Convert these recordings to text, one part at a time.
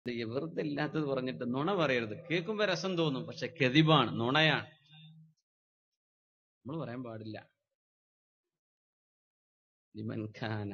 ഇത് വെറുതെ ഇല്ലാത്തത് പറഞ്ഞിട്ട് നുണ പറയരുത് കേൾക്കുമ്പോ രസം തോന്നും പക്ഷെ കെതിബാണ് നുണയാണ് നമ്മൾ പറയാൻ പാടില്ല ലിമൻ ഖാന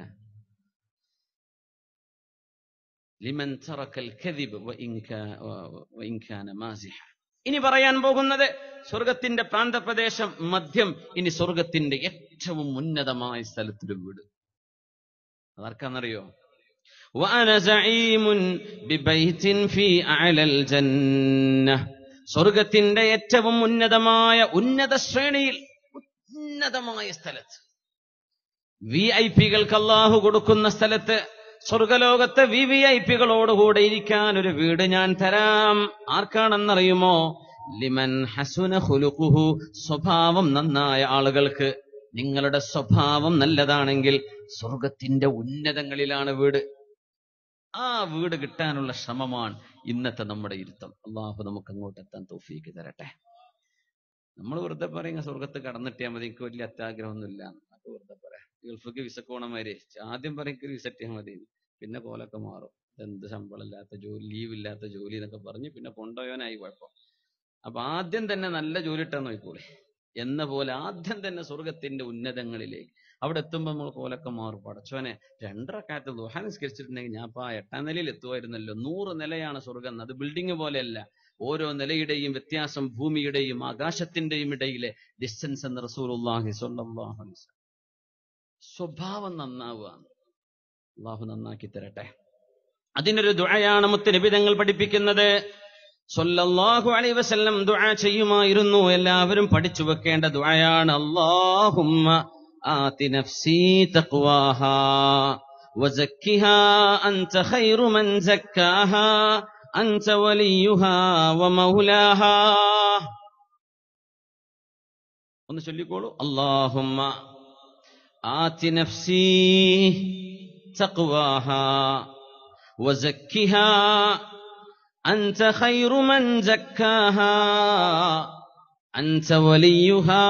ലിമൻ തറക്കൽ കദിബ് വഇൻ കാ- വ- വഇൻ കാന മാസിഹ ഇനി പറയാൻ പോകുന്നത് സ്വർഗത്തിന്റെ പ്രാന്തപ്രദേശം മധ്യം ഇനി സ്വർഗത്തിന്റെ ഏറ്റവും ഉന്നതമായ സ്ഥലത്തൊരു വീട് അതാർക്കാന്നറിയോ وأنا زعيم ببيت في أعلى الجنة സ്വർഗത്തിന്റെ ഏറ്റവും ഉന്നതമായ ഉന്നത ശ്രേണിയിൽ ഉന്നതമായ സ്ഥലത്ത് വി ഐ പികൾക്ക് അള്ളാഹു കൊടുക്കുന്ന സ്ഥലത്ത് സ്വർഗലോകത്തെ വി വി ഐ പികളോടുകൂടെ ഇരിക്കാൻ ഒരു വീട് ഞാൻ തരാം ആർക്കാണെന്നറിയുമോ ലിമൻ ഹസുന ഹുലുഖുഹു സ്വഭാവം നന്നായ ആളുകൾക്ക് നിങ്ങളുടെ സ്വഭാവം നല്ലതാണെങ്കിൽ സ്വർഗത്തിന്റെ ഉന്നതങ്ങളിലാണ് വീട് ആ വീട് കിട്ടാനുള്ള ശ്രമമാണ് ഇന്നത്തെ നമ്മുടെ ഇരുത്തം അള്ളാഹു നമുക്ക് അങ്ങോട്ട് എത്താൻ തോഫീക്ക് തരട്ടെ നമ്മൾ വെറുതെ പറയുക സ്വർഗത്ത് കടന്നിട്ടിയാൽ മതി എനിക്ക് വലിയ അത്യാഗ്രഹമൊന്നുമില്ല എന്നൊക്കെ വെറുതെ പറയാം ഗൾഫിക്ക് വിസക്ക് പോണമാതിരി ആദ്യം പറയും വിസറ്റ് ചെയ്യാൻ മതി പിന്നെ കോലൊക്കെ മാറും എന്ത് ശമ്പളമില്ലാത്ത ജോലി ലീവ് ഇല്ലാത്ത ജോലി എന്നൊക്കെ പറഞ്ഞ് പിന്നെ കൊണ്ടുപോയവനായി കുഴപ്പം അപ്പൊ ആദ്യം തന്നെ നല്ല ജോലി ഇട്ടാൻ നോക്കിക്കോളി എന്ന പോലെ ആദ്യം തന്നെ സ്വർഗത്തിന്റെ ഉന്നതങ്ങളിലേക്ക് അവിടെ എത്തുമ്പോൾ നമ്മൾ കോലൊക്കെ മാറും പടച്ചോനെ രണ്ടരക്കാലത്ത് ദുഹ നിസ്കരിച്ചിട്ടുണ്ടെങ്കിൽ ഞാൻ ഇപ്പൊ ആ എട്ടാം നിലയിൽ എത്തുമായിരുന്നല്ലോ നൂറ് നിലയാണ് സ്വർഗം അത് ബിൽഡിംഗ് പോലെയല്ല ഓരോ നിലയുടെയും വ്യത്യാസം ഭൂമിയുടെയും ആകാശത്തിന്റെയും ഇടയിലെ ഡിസ്റ്റൻസ് എന്ന് റസൂലുള്ളാഹി സ്വല്ലല്ലാഹു അലൈഹി വസല്ലം സ്വഭാവം നന്നാവുക അള്ളാഹു നന്നാക്കി തരട്ടെ അതിനൊരു ദുആയാണ് മുത്തനബിതങ്ങൾ പഠിപ്പിക്കുന്നത് സല്ലല്ലാഹു അലൈഹി വസല്ലം ദുആ ചെയ്യുമായിരുന്നു എല്ലാവരും പഠിച്ചു വെക്കേണ്ട ദുആയാണ് അല്ലാഹുമ്മ ആതി നഫ്സി തഖ്വാഹാ وزكها أنت خير من زكاها أنت وليها ومولاها ഒന്ന് ചൊല്ലിക്കോളൂ അല്ലാഹുമ്മ ആതി നഫ്സി തഖ്വാഹാ وزكها أنت خير من زكاها أنت وليها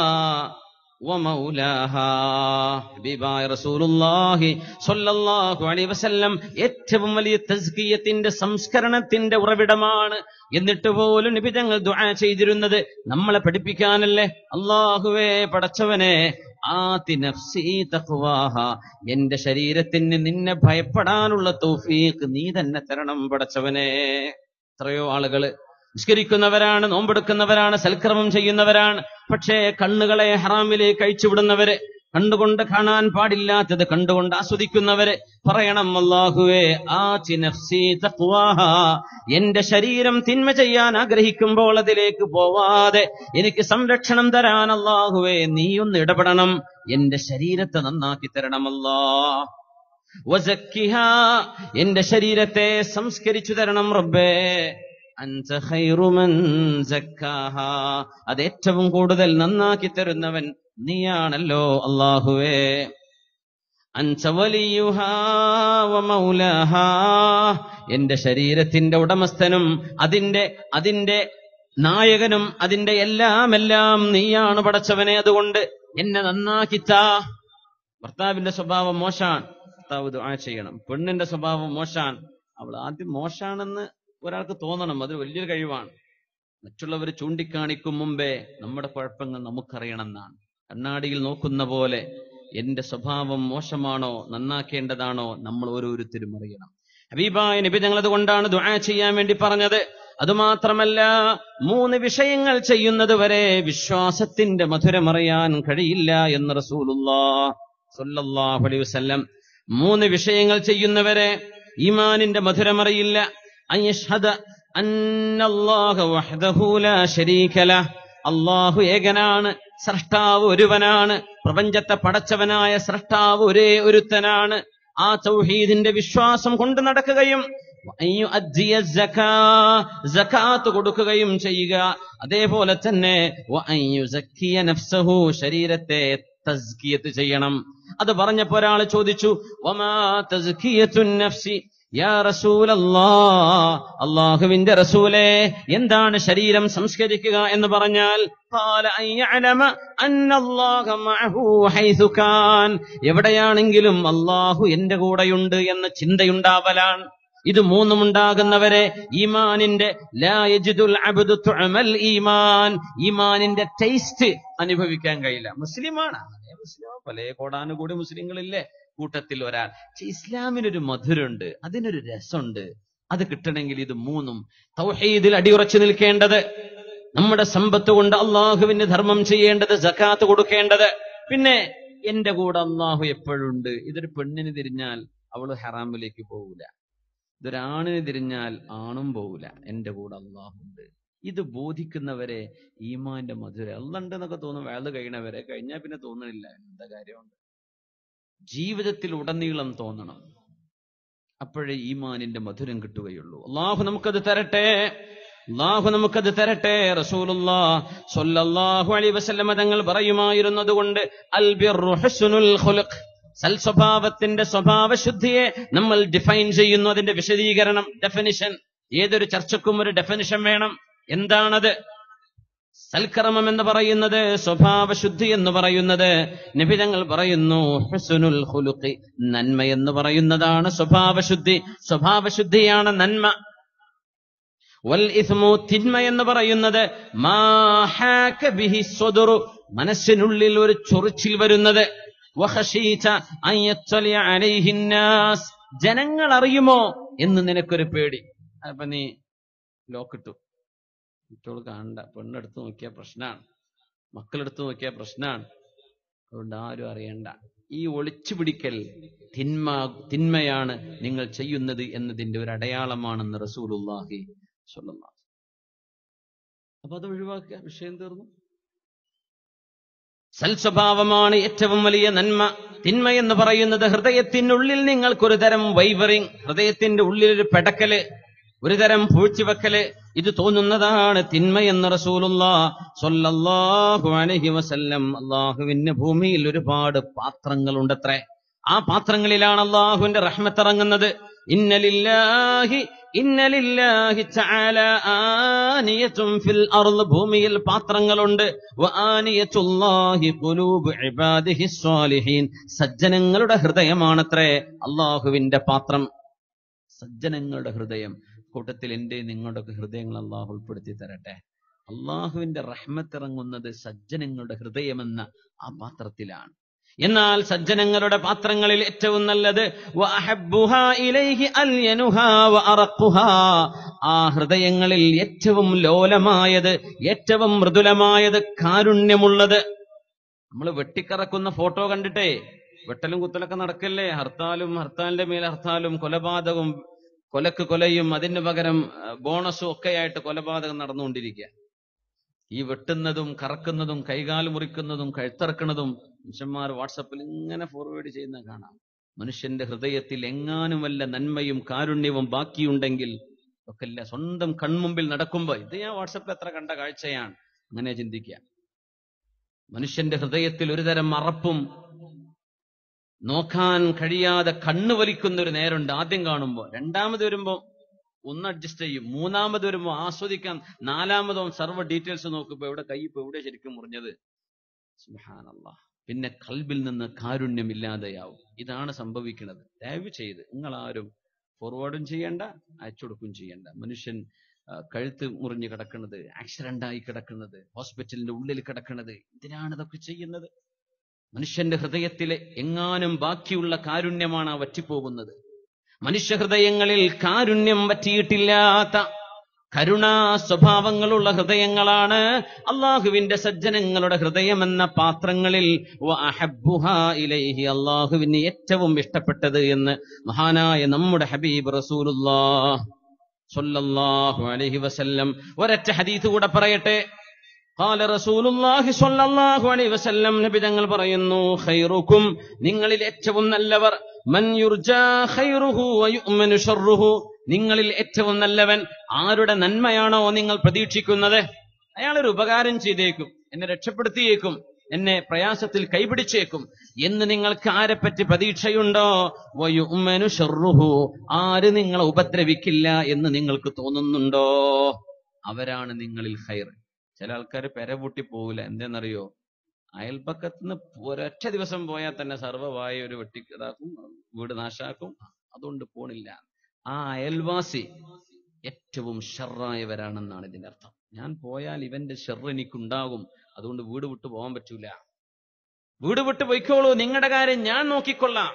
ومولاها ഹബീബായ റസൂലുള്ളാഹി സ്വല്ലല്ലാഹു അലൈഹി വസല്ലം ഏറ്റവും വലിയ തസ്കിയത്തിന്റെ സംസ്കരണത്തിന്റെ ഉറവിടമാണ് എന്നിട്ട് പോലും നബി തങ്ങൾ ദുആ ചെയ്തിരുന്നത് നമ്മളെ പഠിപ്പിക്കാനല്ലേ അള്ളാഹുവേ പടച്ചവനെ ആതി നഫ്സി തഖ്വാഹ എന്റെ ശരീരത്തിന് നിന്നെ ഭയപ്പെടാനുള്ള തൗഫീഖ് നീ തന്നെ തരണം പടച്ചവനെ എത്രയോ ആളുകള് നിസ്കരിക്കുന്നവരാണ് നോമ്പെടുക്കുന്നവരാണ് സൽക്രമം ചെയ്യുന്നവരാണ് പക്ഷേ കണ്ണുകളെ ഹറാമിലേക്ക് അയച്ചുവിടുന്നവര് കണ്ടുകൊണ്ട് കാണാൻ പാടില്ലാത്തത് കണ്ടുകൊണ്ട് ആസ്വദിക്കുന്നവര് പറയണം അല്ലാഹുവേ ആചി നഫ്സി തഖ്വാഹ എന്റെ ശരീരം തിന്മ ചെയ്യാൻ ആഗ്രഹിക്കുമ്പോൾ അതിലേക്ക് പോവാതെ എനിക്ക് സംരക്ഷണം തരാൻ അല്ലാഹുവേ നീ ഒന്ന് ഇടപെടണം എന്റെ ശരീരത്തെ നന്നാക്കി തരണമല്ലാ വസക്കിഹ എന്റെ ശരീരത്തെ സംസ്കരിച്ചു തരണം റബ്ബേ അൻത ഖൈറു മൻ സക്കാഹ അത് ഏറ്റവും കൂടുതൽ നന്നാക്കി തരുന്നവൻ നീയാണല്ലോ അല്ലാഹുവേ അൻത വലിയുഹാ വമൗലാഹാ എന്റെ ശരീരത്തിന്റെ ഉടമസ്ഥനും അതിന്റെ അതിന്റെ നായകനും അതിന്റെ എല്ലാം എല്ലാം നീയാണ് പടച്ചവനെ അതുകൊണ്ട് എന്നെ നന്നാക്കിത്താ ഭർത്താവിന്റെ സ്വഭാവം മോശാണ് ഭർത്താവ് ദുആ ചെയ്യണം പെണ്ണിന്റെ സ്വഭാവം മോശാണ് അവൾ ആദ്യം മോശാണെന്ന് ഒരാൾക്ക് തോന്നണം അത് വലിയൊരു കഴിവാണ് മറ്റുള്ളവർ ചൂണ്ടിക്കാണിക്കും മുമ്പേ നമ്മുടെ കുഴപ്പങ്ങൾ നമുക്കറിയണം എന്നാണ് കണ്ണാടിയിൽ നോക്കുന്ന പോലെ എന്റെ സ്വഭാവം മോശമാണോ നന്നാക്കേണ്ടതാണോ നമ്മൾ ഓരോരുത്തരും അറിയണം ഹബീബായ നബി ഞങ്ങൾ അതുകൊണ്ടാണ് ദുആ ചെയ്യാൻ വേണ്ടി പറഞ്ഞത് അതുമാത്രമല്ല മൂന്ന് വിഷയങ്ങൾ ചെയ്യുന്നത് വരെ വിശ്വാസത്തിന്റെ മധുരമറിയാൻ കഴിയില്ല എന്ന് റസൂലുള്ളാ സല്ലല്ലാഹു അലൈഹി വസല്ലം മൂന്ന് വിഷയങ്ങൾ ചെയ്യുന്നവരെ ഈമാനിന്റെ മധുരമറിയില്ല أن يشهد أن الله وحده لا شريك له അള്ളാഹു ഏകനാണ് സ്രഷ്ടാവ് ഒരുവനാണ് പ്രപഞ്ചത്തെ പടച്ചവനായ സ്രഷ്ടാവ് ഒരേ ഒരുത്തനാണ് ആ തൗഹീദിന്റെ വിശ്വാസം കൊണ്ട് നടക്കുകയും ജക്കാത്ത് കൊടുക്കുകയും ചെയ്യുക അതേപോലെ തന്നെ ശരീരത്തെ തസ്കിയത്ത് ചെയ്യണം അത് പറഞ്ഞപ്പോ ഒരാൾ ചോദിച്ചു ഒമാ തസ്കിയത്തുൻ നഫ്സി യാ റസൂലല്ലാ അള്ളാഹുവിന്റെ റസൂലെ എന്താണ് ശരീരം സംസ്കരിക്കുക എന്ന് പറഞ്ഞാൽ قال أن يعلم أن الله معه حيث كان എവിടെയാണെങ്കിലും അള്ളാഹു എന്റെ കൂടെയുണ്ട് എന്ന ചിന്തയുണ്ടാവലാണ് ഇത് മൂന്നും ഉണ്ടാകുന്നവരെ ഈമാനിന്റെ ലാ യജിദുൽ അബ്ദു തുഅമൽ ഈമാൻ ഈമാനിന്റെ ടേസ്റ്റ് അനുഭവിക്കാൻ കഴിയില്ല മുസ്ലിമാണ് അതേ മുസ്ലിം പല കോടാനുകൂടി മുസ്ലിങ്ങളില്ലേ കൂട്ടത്തിൽ ഒരാൾ പക്ഷെ ഇസ്ലാമിനൊരു മധുരമുണ്ട് അതിനൊരു രസമുണ്ട് അത് കിട്ടണമെങ്കിൽ ഇത് മൂന്നും തൗഹീദിൽ അടിയുറച്ചു നിൽക്കേണ്ടത് നമ്മുടെ സമ്പത്ത് കൊണ്ട് അള്ളാഹുവിന് ധർമ്മം ചെയ്യേണ്ടത് ജക്കാത്ത് കൊടുക്കേണ്ടത് പിന്നെ എന്റെ കൂടെ അള്ളാഹു എപ്പോഴുണ്ട് ഇതൊരു പെണ്ണിന് തിരിഞ്ഞാൽ അവള് ഹറാമിലേക്ക് പോകൂല ഇതൊരാണിന് തിരിഞ്ഞാൽ ആണും പോകൂല എന്റെ കൂടെ അള്ളാഹുണ്ട് ഇത് ബോധിക്കുന്നവരെ ഈമാന്റെ മധുര അള്ളുണ്ട് എന്നൊക്കെ തോന്നും വേള് കഴിയണവരെ കഴിഞ്ഞാൽ പിന്നെ തോന്നണില്ല എന്താ കാര്യമുണ്ട് ജീവിതത്തിൽ ഉടനീളം തോന്നണം അപ്പോഴേ ഈമാനിന്റെ മധുരം കിട്ടുകയുള്ളൂ അള്ളാഹു നമുക്കത് തരട്ടെ അള്ളാഹു നമുക്കത് തരട്ടെ റസൂലുള്ളാ സ്വല്ലല്ലാഹു അലൈഹി വസല്ലമ തങ്ങൾ പറയുമായിരുന്നത് കൊണ്ട് അൽബിറു ഹുസ്നുൽ ഖുലുഖ് സൽസ്വഭാവത്തിന്റെ സ്വഭാവശുദ്ധിയെ നമ്മൾ ഡിഫൈൻ ചെയ്യുന്നു അതിന്റെ വിശദീകരണം ഡെഫിനിഷൻ ഏതൊരു ചർച്ചക്കും ഒരു ഡെഫിനിഷൻ വേണം എന്താണത് സൽക്കർമ്മം എന്ന് പറയുന്നത് സ്വഭാവശുദ്ധി എന്ന് പറയുന്നത് നിബിതങ്ങൾ പറയുന്നു ഹുസ്നുൽ ഖുലുഖി നന്മ എന്ന് പറയുന്നതാണ് സ്വഭാവശുദ്ധി സ്വഭാവശുദ്ധിയാണ് നന്മ വൽ ഇസ്മു തിന്മ എന്ന് പറയുന്നത് മാ ഹാക ബിഹി സ്വദുറു മനസ്സിനുള്ളിൽ ഒരു ചൊറിച്ചിൽ വരുന്നത് വഖശീത അൻ യത്ലി അലൈഹി നാസ് ജനങ്ങൾ അറിയുമോ എന്ന് നിനക്കൊരു പേടി അപ്പൊ നീ ലോക്കിട്ടു കുട്ടികൾ കാണണ്ട പെണ്ണെടുത്ത് നോക്കിയാൽ പ്രശ്നമാണ് മക്കളെടുത്ത് നോക്കിയാൽ പ്രശ്നമാണ് അതുകൊണ്ട് ആരും അറിയണ്ട ഈ ഒളിച്ചു പിടിക്കൽ തിന്മ തിന്മയാണ് നിങ്ങൾ ചെയ്യുന്നത് എന്നതിന്റെ ഒരു അടയാളമാണെന്ന് റസൂലുള്ളാഹി സ്വല്ലല്ലാഹു അപ്പൊ അത് ഒഴിവാക്കുക വിഷയം തീർന്നു സൽസ്വഭാവമാണ് ഏറ്റവും വലിയ നന്മ തിന്മ എന്ന് പറയുന്നത് ഹൃദയത്തിനുള്ളിൽ നിങ്ങൾക്കൊരു തരം വൈവറിങ് ഹൃദയത്തിന്റെ ഉള്ളിൽ ഒരു പെടക്കല് ഒരു തരം പൂഴ്ചവെക്കല് ഇത് തോന്നുന്നതാണ് തിന്മ എന്ന് റസൂലുള്ള സ്വല്ലല്ലാഹു അലൈഹി വസല്ലം അള്ളാഹുവിന്റെ ഭൂമിയിൽ ഒരുപാട് പാത്രങ്ങളുണ്ടത്രേ ആ പാത്രങ്ങളിലാണ് അള്ളാഹുവിന്റെ റഹ്മത്ത് ഇറങ്ങുന്നത് ഇന്നലില്ലാഹി ഇന്നലില്ലാഹി തആല ആനിയത്തും ഫിൽ അർള് ഭൂമിയിൽ പാത്രങ്ങളുണ്ട് വആനിയത്തുല്ലാഹി ഖുലൂബ് ഇബാദിഹി സ്വാലിഹീൻ സജ്ജനങ്ങളുടെ ഹൃദയമാണത്രേ അള്ളാഹുവിന്റെ പാത്രം സജ്ജനങ്ങളുടെ ഹൃദയം കൂട്ടത്തിൽ എന്റെ നിങ്ങളുടെയൊക്കെ ഹൃദയങ്ങൾ അള്ളാഹു ഉൾപ്പെടുത്തി തരട്ടെ അള്ളാഹുവിന്റെ റഹ്മത്ത് ഇറങ്ങുന്നത് സജ്ജനങ്ങളുടെ ഹൃദയമെന്ന ആ പാത്രത്തിലാണ് എന്നാൽ സജ്ജനങ്ങളുടെ പാത്രങ്ങളിൽ ഏറ്റവും നല്ലത് വഅഹബ്ബുഹാ ഇലൈഹി അൽയനുഹാ വഅറഖുഹാ. ആ ഹൃദയങ്ങളിൽ ഏറ്റവും ലോലമായത് ഏറ്റവും മൃദുലമായത് കാരുണ്യമുള്ളത് നമ്മൾ വെട്ടിക്കറക്കുന്ന ഫോട്ടോ കണ്ടിട്ടേ വെട്ടലും കുത്തലൊക്കെ നടക്കല്ലേ ഹർത്താലും ഹർത്താലിന്റെ മേൽ ഹർത്താലും കൊലപാതകവും കൊലക്ക് കൊലയും അതിന് പകരം അഹ്, ബോണസും ഒക്കെയായിട്ട് കൊലപാതകം നടന്നുകൊണ്ടിരിക്കുക ഈ വെട്ടുന്നതും കറക്കുന്നതും കൈകാല് മുറിക്കുന്നതും കഴുത്തിറക്കുന്നതും മനുഷ്യന്മാർ വാട്സപ്പിൽ ഇങ്ങനെ ഫോർവേഡ് ചെയ്യുന്ന കാണാം മനുഷ്യന്റെ ഹൃദയത്തിൽ എങ്ങാനും വല്ല നന്മയും കാരുണ്യവും ബാക്കിയുണ്ടെങ്കിൽ ഒക്കെ അല്ല സ്വന്തം കൺമുമ്പിൽ നടക്കുമ്പോ ഇത് ഞാൻ വാട്സപ്പിൽ എത്ര കണ്ട കാഴ്ചയാണ് അങ്ങനെ ചിന്തിക്കുക മനുഷ്യന്റെ ഹൃദയത്തിൽ ഒരു തരം അറപ്പും നോക്കാൻ കഴിയാതെ കണ്ണു വലിക്കുന്ന ഒരു നേരമുണ്ട് ആദ്യം കാണുമ്പോൾ രണ്ടാമത് വരുമ്പോൾ ഒന്ന് അഡ്ജസ്റ്റ് ചെയ്യും മൂന്നാമത് വരുമ്പോൾ ആസ്വദിക്കാൻ നാലാമതോ സർവ്വ ഡീറ്റെയിൽസ് നോക്കുമ്പോ എവിടെ കൈ ഇപ്പൊ എവിടെ ശരിക്കും മുറിഞ്ഞത് സുബ്ഹാനല്ലാഹ് പിന്നെ കൽബിൽ നിന്ന് കാരുണ്യം ഇല്ലാതെയാവും ഇതാണ് സംഭവിക്കുന്നത് ദയവ് ചെയ്ത് നിങ്ങളാരും ഫോർവേഡും ചെയ്യണ്ട അയച്ചു കൊടുക്കുകയും ചെയ്യണ്ട മനുഷ്യൻ ആ, കഴുത്ത് മുറിഞ്ഞ് കിടക്കുന്നത് ആക്സിഡന്റ് ആയി കിടക്കുന്നത് ഹോസ്പിറ്റലിന്റെ ഉള്ളിൽ കിടക്കുന്നത് ഇതിനാണ് ഇതൊക്കെ ചെയ്യുന്നത് മനുഷ്യന്റെ ഹൃദയത്തിലെ എങ്ങാനും ബാക്കിയുള്ള കാരുണ്യമാണ് ആ വറ്റിപ്പോകുന്നത് മനുഷ്യ ഹൃദയങ്ങളിൽ കാരുണ്യം വറ്റിയിട്ടില്ലാത്ത കരുണാ സ്വഭാവങ്ങളുള്ള ഹൃദയങ്ങളാണ് അള്ളാഹുവിന്റെ സജ്ജനങ്ങളുടെ ഹൃദയമെന്ന പാത്രങ്ങളിൽ വഅഹബ്ബുഹാ ഇലൈഹി അള്ളാഹുവിന് ഏറ്റവും ഇഷ്ടപ്പെട്ടത് എന്ന് മഹാനായ നമ്മുടെ ഹബീബ് റസൂലുള്ളാഹ് സ്വല്ലല്ലാഹു അലൈഹി വസല്ലം ഒരൊറ്റ ഹദീസ് കൂടെ പറയട്ടെ قال رسول الله صلى الله عليه وسلم നബി തങ്ങൾ പറയുന്നു ഖൈറുക്കും നിങ്ങളിൽ ഏറ്റവും നല്ലവർ മൻ യുർജാ ഖൈറുഹു വയുഅ്മനു ശർറുഹു നിങ്ങളിൽ ഏറ്റവും നല്ലവൻ ആരുടെ നന്മയാണോ നിങ്ങൾ പ്രതീക്ഷിക്കുന്നത് അയാൾ ഒരു ഉപകാരം ചെയ്തേക്കും എന്നെ രക്ഷപ്പെടുത്തിയേക്കും എന്നെ പ്രയാസത്തിൽ കൈപിടിച്ചേക്കും എന്ന് നിങ്ങൾക്ക് ആരെപ്പറ്റി പ്രതീക്ഷയുണ്ടോ വയുഅ്മനു ശർറുഹു ആര് നിങ്ങളെ ഉപദ്രവിക്കില്ല എന്ന് നിങ്ങൾക്ക് തോന്നുന്നുണ്ടോ അവരാണ് നിങ്ങളിൽ ഖൈർ ചില ആൾക്കാർ പെര പൂട്ടി പോവില്ല എന്തെന്നറിയോ അയൽപ്പക്കത്ത് നിന്ന് ഒരൊറ്റ ദിവസം പോയാൽ തന്നെ സർവ്വമായ ഒരു വെട്ടി ഇതാക്കും വീട് നാശാക്കും അതുകൊണ്ട് പോണില്ല ആ അയൽവാസി ഏറ്റവും ഷെറായവരാണെന്നാണ് ഇതിന്റെ അർത്ഥം ഞാൻ പോയാൽ ഇവന്റെ ഷെർ എനിക്കുണ്ടാകും അതുകൊണ്ട് വീട് വിട്ടു പോകാൻ പറ്റൂല വീട് വിട്ട് പോയിക്കോളൂ നിങ്ങളുടെ കാര്യം ഞാൻ നോക്കിക്കൊള്ളാം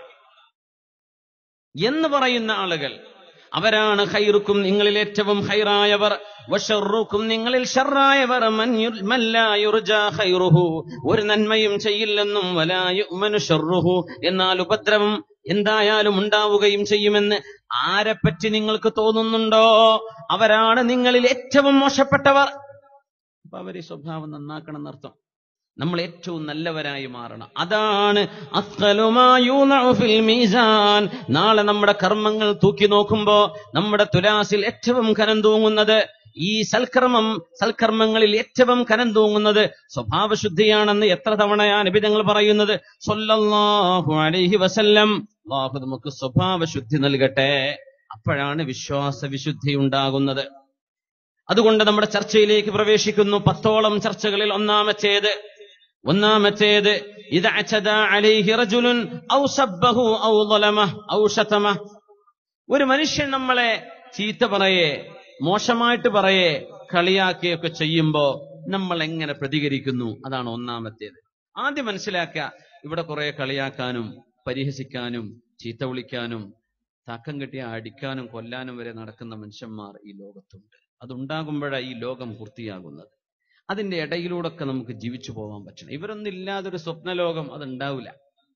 എന്ന് പറയുന്ന ആളുകൾ അവരാണ് ഖൈറുക്കും നിങ്ങളിൽ ഏറ്റവും ഖൈറായവർ വഷറുക്കും നിങ്ങളിൽ ഷറായവർ മൻ യു- മൻ ലാ യുർജാ ഖൈറുഹു ഒരു നന്മയും ചെയ്യില്ലെന്നും വലാ യുഅ്മനു ഷർറുഹു എന്നാൽ ഉപദ്രവം എന്തായാലും ഉണ്ടാവുകയും ചെയ്യുമെന്ന് ആരെപ്പറ്റി നിങ്ങൾക്ക് തോന്നുന്നുണ്ടോ അവരാണ് നിങ്ങളിൽ ഏറ്റവും മോശപ്പെട്ടവർ അപ്പൊ അവർ ഈ സ്വഭാവം നന്നാക്കണം എന്നർത്ഥം നമ്മൾ ഏറ്റവും നല്ലവരായി മാറണം അതാണ് അസ്ഖലുമാ യൂനഉ ഫിൽ മീസാൻ നാളെ നമ്മുടെ കർമ്മങ്ങൾ തൂക്കി നോക്കുമ്പോ നമ്മുടെ തുലാസിൽ ഏറ്റവും കനം തൂങ്ങുന്നത് ഈ സൽക്കർമ്മം സൽക്കർമ്മങ്ങളിൽ ഏറ്റവും കനം തൂങ്ങുന്നത് സ്വഭാവശുദ്ധിയാണെന്ന് എത്ര തവണയാ നിബിധങ്ങൾ പറയുന്നത് സല്ലല്ലാഹു അലൈഹി വസല്ലം അള്ളാഹു നമുക്ക് സ്വഭാവശുദ്ധി നൽകട്ടെ അപ്പോഴാണ് വിശ്വാസ വിശുദ്ധി ഉണ്ടാകുന്നത് അതുകൊണ്ട് നമ്മുടെ ചർച്ചയിലേക്ക് പ്രവേശിക്കുന്നു പത്തോളം ചർച്ചകളിൽ ഒന്നാമത്തേത് ഒന്നാമത്തേത് ഇത് അച്ചദ അലൈഹി റജുലുൻ ഔ സബ്ബഹു ഔ ളലമഹ് ഔ ശതമഹ് ഒരു മനുഷ്യൻ നമ്മളെ ചീത്ത പറയേ മോശമായിട്ട് പറയേ കളിയാക്കുകയൊക്കെ ചെയ്യുമ്പോ നമ്മൾ എങ്ങനെ പ്രതികരിക്കുന്നു അതാണ് ഒന്നാമത്തേത് ആദ്യം മനസ്സിലാക്കുക ഇവിടെ കുറെ കളിയാക്കാനും പരിഹസിക്കാനും ചീത്ത വിളിക്കാനും തക്കം കിട്ടിയ അടിക്കാനും കൊല്ലാനും വരെ നടക്കുന്ന മനുഷ്യന്മാർ ഈ ലോകത്തുണ്ട് അതുണ്ടാകുമ്പോഴാണ് ഈ ലോകം പൂർത്തിയാകുന്നത് അതിന്റെ ഇടയിലൂടെയൊക്കെ നമുക്ക് ജീവിച്ചു പോകാൻ പറ്റണം ഇവരൊന്നും ഇല്ലാതൊരു സ്വപ്നലോകം അതുണ്ടാവില്ല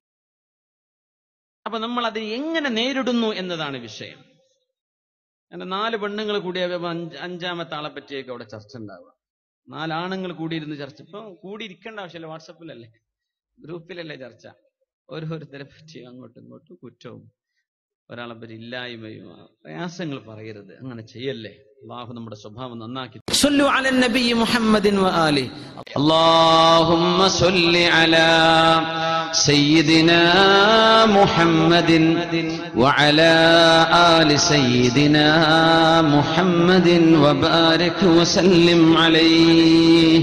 അപ്പൊ നമ്മൾ അത് എങ്ങനെ നേരിടുന്നു എന്നതാണ് വിഷയം അങ്ങനെ നാല് പെണ്ണുങ്ങൾ കൂടിയ അഞ്ച് അഞ്ചാമത്തെ ആളെ പറ്റിയൊക്കെ അവിടെ ചർച്ച ഉണ്ടാവുക നാലാണുങ്ങൾ കൂടിയിരുന്ന് ചർച്ച ഇപ്പൊ കൂടിയിരിക്കേണ്ട ആവശ്യമില്ല വാട്സപ്പിലല്ലേ ഗ്രൂപ്പിലല്ലേ ചർച്ച ഓരോരുത്തരെ പറ്റി അങ്ങോട്ടും ഇങ്ങോട്ടും കുറ്റവും ഒരാളെ പറ്റി ഇല്ലായ്മയും ആ പ്രയാസങ്ങൾ പറയരുത് അങ്ങനെ ചെയ്യല്ലേ അള്ളാഹു നമ്മുടെ സ്വഭാവം നന്നാക്കി صلوا على النبي محمد وآله اللهم صل على سيدنا محمد وعلى آل سيدنا محمد وبارك وسلم عليه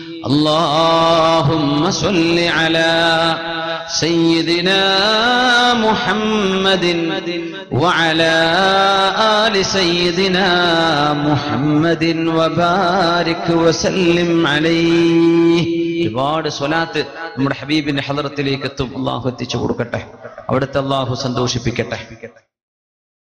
اللهم صل على سيدنا محمد وعلى آل سيدنا محمد وبارك وسلم عليه ഒരുപാട് സ്വലാത്ത് നമ്മുടെ ഹബീബിന്റെ ഹലറത്തിലേക്ക് എത്തും അള്ളാഹു എത്തിച്ചു കൊടുക്കട്ടെ അവിടുത്തെ അള്ളാഹു സന്തോഷിപ്പിക്കട്ടെ